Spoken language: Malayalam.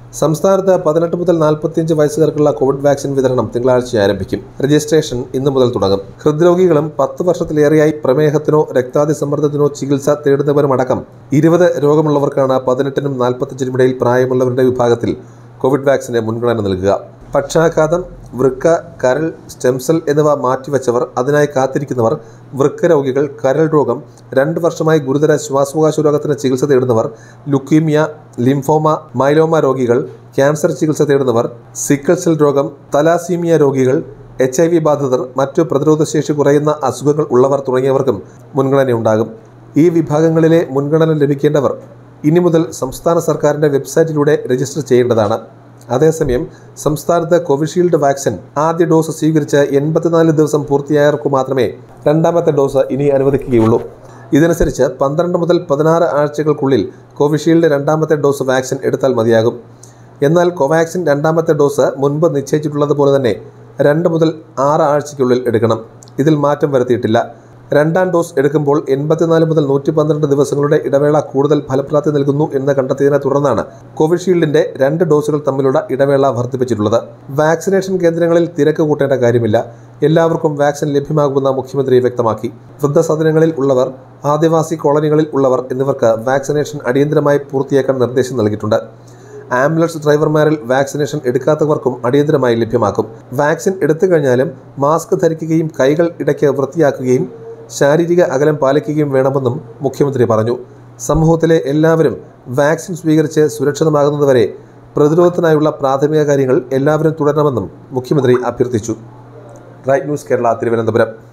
സംസ്ഥാനത്ത് പതിനെട്ട് മുതൽ നാൽപ്പത്തിയഞ്ച് വയസ്സുകാർക്കുള്ള കോവിഡ് വാക്സിൻ വിതരണം തിങ്കളാഴ്ച ആരംഭിക്കും രജിസ്ട്രേഷൻ ഇന്നു മുതൽ തുടങ്ങും ഹൃദ്രോഗികളും പത്ത് വർഷത്തിലേറെയായി പ്രമേഹത്തിനോ രക്താതിസമ്മർദ്ദത്തിനോ ചികിത്സ തേടുന്നവരുമടക്കം ഇരുപത് രോഗമുള്ളവർക്കാണ് പതിനെട്ടിനും നാൽപ്പത്തഞ്ചിനും ഇടയിൽ പ്രായമുള്ളവരുടെ വിഭാഗത്തിൽ കോവിഡ് വാക്സിന് മുൻഗണന നൽകുക പക്ഷാഘാതം വൃക്ക കരൾ സ്റ്റെംസെൽ എന്നിവ മാറ്റിവെച്ചവർ അതിനായി കാത്തിരിക്കുന്നവർ വൃക്ക രോഗികൾ കരൾ രോഗം രണ്ട് വർഷമായി ഗുരുതര ശ്വാസകോശ രോഗത്തിന് ചികിത്സ തേടുന്നവർ ലുക്കീമിയ ലിംഫോമ മൈലോമ രോഗികൾ ക്യാൻസർ ചികിത്സ തേടുന്നവർ സിക്കിൾ സെൽ രോഗം തലാസീമിയ രോഗികൾ എച്ച് ഐ വി ബാധിതർ മറ്റു പ്രതിരോധശേഷി കുറയുന്ന അസുഖങ്ങൾ ഉള്ളവർ തുടങ്ങിയവർക്കും മുൻഗണനയുണ്ടാകും ഈ വിഭാഗങ്ങളിലെ മുൻഗണന ലഭിക്കേണ്ടവർ ഇനി മുതൽ സംസ്ഥാന സർക്കാരിൻ്റെ വെബ്സൈറ്റിലൂടെ രജിസ്റ്റർ ചെയ്യേണ്ടതാണ് അതേസമയം സംസ്ഥാനത്ത് കോവിഷീൽഡ് വാക്സിൻ ആദ്യ ഡോസ് സ്വീകരിച്ച് എൺപത്തിനാല് ദിവസം പൂർത്തിയായവർക്ക് മാത്രമേ രണ്ടാമത്തെ ഡോസ് ഇനി അനുവദിക്കുകയുള്ളൂ ഇതനുസരിച്ച് പന്ത്രണ്ട് മുതൽ പതിനാറ് ആഴ്ചകൾക്കുള്ളിൽ കോവിഷീൽഡ് രണ്ടാമത്തെ ഡോസ് വാക്സിൻ എടുത്താൽ മതിയാകും എന്നാൽ കോവാക്സിൻ രണ്ടാമത്തെ ഡോസ് മുൻപ് നിശ്ചയിച്ചിട്ടുള്ളതുപോലെ തന്നെ രണ്ട് മുതൽ ആറ് ആഴ്ചയ്ക്കുള്ളിൽ എടുക്കണം ഇതിൽ മാറ്റം വരുത്തിയിട്ടില്ല രണ്ടാം ഡോസ് എടുക്കുമ്പോൾ എൺപത്തിനാല് മുതൽ നൂറ്റി പന്ത്രണ്ട് ദിവസങ്ങളുടെ ഇടവേള കൂടുതൽ ഫലപ്രാപ്തി നൽകുന്നു എന്ന് കണ്ടെത്തിയതിനെ തുടർന്നാണ് കോവിഷീൽഡിന്റെ രണ്ട് ഡോസുകൾ തമ്മിലുള്ള ഇടവേള വർദ്ധിപ്പിച്ചിട്ടുള്ളത് വാക്സിനേഷൻ കേന്ദ്രങ്ങളിൽ തിരക്ക് കൂട്ടേണ്ട കാര്യമില്ല എല്ലാവർക്കും വാക്സിൻ ലഭ്യമാകുമെന്ന് മുഖ്യമന്ത്രി വ്യക്തമാക്കി വൃദ്ധസദനങ്ങളിൽ ഉള്ളവർ ആദിവാസി കോളനികളിൽ ഉള്ളവർ എന്നിവർക്ക് വാക്സിനേഷൻ അടിയന്തരമായി പൂർത്തിയാക്കാൻ നിർദ്ദേശം നൽകിയിട്ടുണ്ട് ആംബുലൻസ് ഡ്രൈവർമാരിൽ വാക്സിനേഷൻ എടുക്കാത്തവർക്കും അടിയന്തരമായി ലഭ്യമാക്കും വാക്സിൻ എടുത്തു കഴിഞ്ഞാലും മാസ്ക് ധരിക്കുകയും കൈകൾ ഇടയ്ക്ക് വൃത്തിയാക്കുകയും ശാരീരിക അകലം പാലിക്കുകയും വേണമെന്നും മുഖ്യമന്ത്രി പറഞ്ഞു സമൂഹത്തിലെ എല്ലാവരും വാക്സിൻ സ്വീകരിച്ച് സുരക്ഷിതമാകുന്നതുവരെ പ്രതിരോധത്തിനായുള്ള പ്രാഥമിക കാര്യങ്ങൾ എല്ലാവരും തുടരണമെന്നും മുഖ്യമന്ത്രി അഭ്യർത്ഥിച്ചു റൈറ്റ് ന്യൂസ് കേരള തിരുവനന്തപുരം